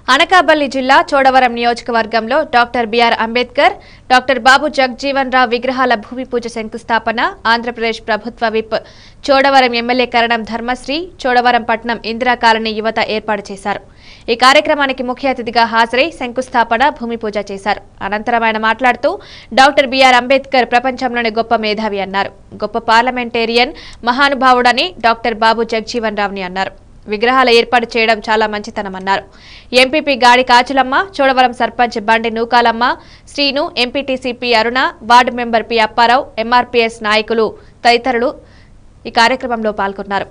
అనకాపల్లి జిల్లా చోడవరం నియోజకవర్గంలో doctor BR Ambedkar doctor Babu Jagjivan రావు విగ్రహాల భూమి పూజ శంకుస్థాపన ఆంధ్రప్రదేశ్ ప్రభుత్వ విప్ చోడవరం ఎమ్మెల్యే కరణం ధర్మశ్రీ చోడవరం పట్నం ఇందిరా కాలనీ యువత ఏర్పాటు చేశారు ఈ కార్యక్రమానికి ముఖ్య అతిథిగా హాజరై శంకుస్థాపన భూమి పూజ చేశారు అనంతరం ఆయన మాట్లాడుతూ డాక్టర్ బిఆర్ అంబేద్కర్ ప్రపంచంలోని గొప్ప మేధావి అన్నారు గొప్ప పార్లమెంటేరియన్ మహానుభావుడని డాక్టర్ బాబు జగ్జీవన్ రావుని అన్నారు విగ్రహాల ఏర్పాటు చేయడం చాలా మంచితనమన్నారు ఎంపీపీ గాడి కాచులమ్మ Chodavaram sarpanch Bandi Nookalamma Srinu MPTC P Aruna ward member P Apparao MRPS నాయకులు తదితరులు ఈ కార్యక్రమంలో పాల్గొన్నారు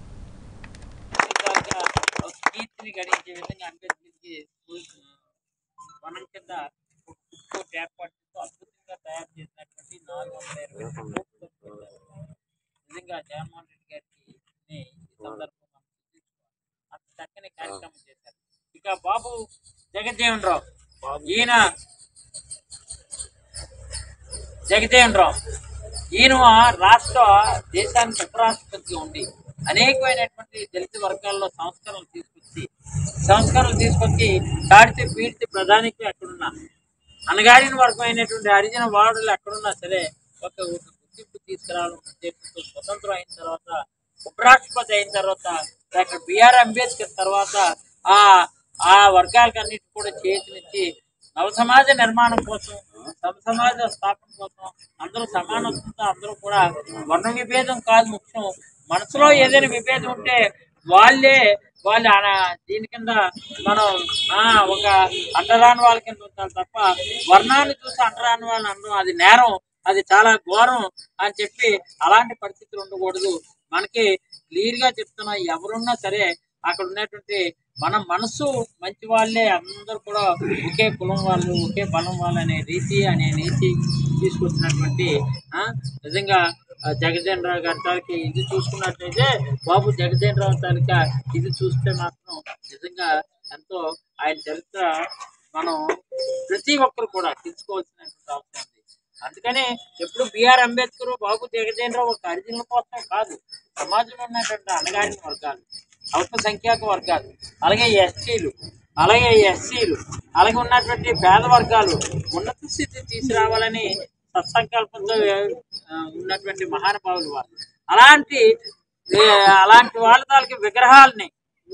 ఒక కీర్తిని గడించే విధంగా అంబేద్కర్కి వనం కింద ఒక ఫుడ్ ఏర్పాటు చేస్తూ అద్భుతంగా తయారు చేసినటువంటి నాలుగు వందల ఇరవై రెండు కోట్లు ఖర్చు పెట్టారు. నిజంగా జగన్మోహన్ రెడ్డి గారికి ని ఈ సందర్భంగా మనం గుర్తించుకోవాలి. అంత చక్కని కార్యక్రమం చేశారు ఇక బాబు జగజ్జీవన్ రావు ఈయన జగజీవన్ రావు ఈయన రాష్ట్ర దేశానికి ఉపరాష్ట్రపతిగా ఉండి అనేకమైనటువంటి దళిత వర్గాల్లో సంస్కరణలు తీసుకొచ్చి సంస్కరణలు తీసుకొచ్చి కాడితే పీడితే ప్రధానికి అక్కడున్న అనగారిన వర్గమైనటువంటి హరిజన వార్డులు ఎక్కడున్నా సరే ఒక ఒక గుర్తింపు తీసుకురావడం ఉద్దేశంతో స్వతంత్రం అయిన తర్వాత ఉపరాష్ట్రపతి అయిన తర్వాత డాక్టర్ బిఆర్ అంబేద్కర్ తర్వాత ఆ ఆ వర్గాలకన్నిటి కూడా చేతినిచ్చి నవ సమాజ నిర్మాణం కోసం నవ సమాజ స్థాపన కోసం అందరూ సమానత్వంతో అందరూ కూడా వర్ణ విభేదం కాదు ముఖ్యం మనసులో ఏదైనా విభేదం ఉంటే వాళ్ళే వాళ్ళు ఆ- దీని కింద మనం ఆ ఒక అంటరాని వాళ్ళ కింద ఉండాలి తప్ప వర్ణాన్ని చూసి అంటరాని వాళ్ళని అనడం అది నేరం అది చాలా ఘోరం అని చెప్పి అలాంటి పరిస్థితులు ఉండకూడదు మనకి క్లియర్ గా చెప్తున్నా ఎవరున్నా సరే అక్కడ ఉన్నటువంటి మన మనసు మంచి వాళ్ళే అందరూ కూడా ఒకే కులం వాళ్ళు ఒకే బలం వాళ్ళు అనే రీతి అనే నీతి తీసుకొచ్చినటువంటి ఆ, నిజంగా ఆ, జగజీవన్ రావు గారి తాలూకా ఇది చూసుకున్నట్లయితే బాబు జగజీవన్ రావు తాలూకా ఇది చూస్తే మాత్రం నిజంగా ఎంతో ఆయన చరిత్ర మనం ప్రతి ఒక్కరు కూడా తెలుసుకోవాల్సినటువంటి అవసరం ఉంది అందుకని ఎప్పుడు బిఆర్ అంబేద్కర్ బాబు జగజీవన్ రావు ఒక హరిజనుల కోసం కాదు సమాజంలో ఉన్నటువంటి అణగారిన వర్గాలు అల్పసంఖ్యాక వర్గాలు అలాగే ఎస్టీలు అలాగే ఎస్సీలు అలాగే ఉన్నటువంటి పేద వర్గాలు ఉన్నత స్థితి తీసుకురావాలని సత్సంకల్పంతో ఆ, ఉన్నటువంటి మహానుభావులు వాళ్ళు అలాంటి ఏ, అలాంటి వాళ్ళ తాలూకు విగ్రహాలని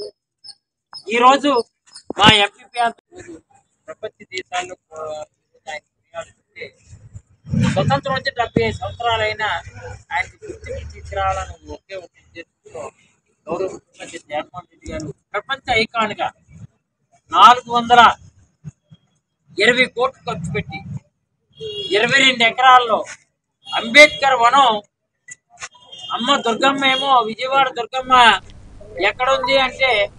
ఈ రోజు మా ఎంపీపీ ప్రపంచ దేశాల్లో ఆ, ఆయన కొనియాడుతుంటే స్వతంత్రం వచ్చి డెబ్బై ఐదు సంవత్సరాలైనా ఆయనకి గుర్తింపు తీసుకురావాలని ఒకే ఒక ఉద్దేశంతో గౌరవ ముఖ్యమంత్రి జగన్మోహన్ రెడ్డి గారు ప్రపంచ ఐకాన్ గా నాలుగు వందల ఇరవై కోట్లు ఖర్చు పెట్టి ఇరవై రెండు ఎకరాల్లో అంబేద్కర్ వనం అమ్మ దుర్గమ్మ ఏమో విజయవాడ దుర్గమ్మ ఎక్కడ ఉంది అంటే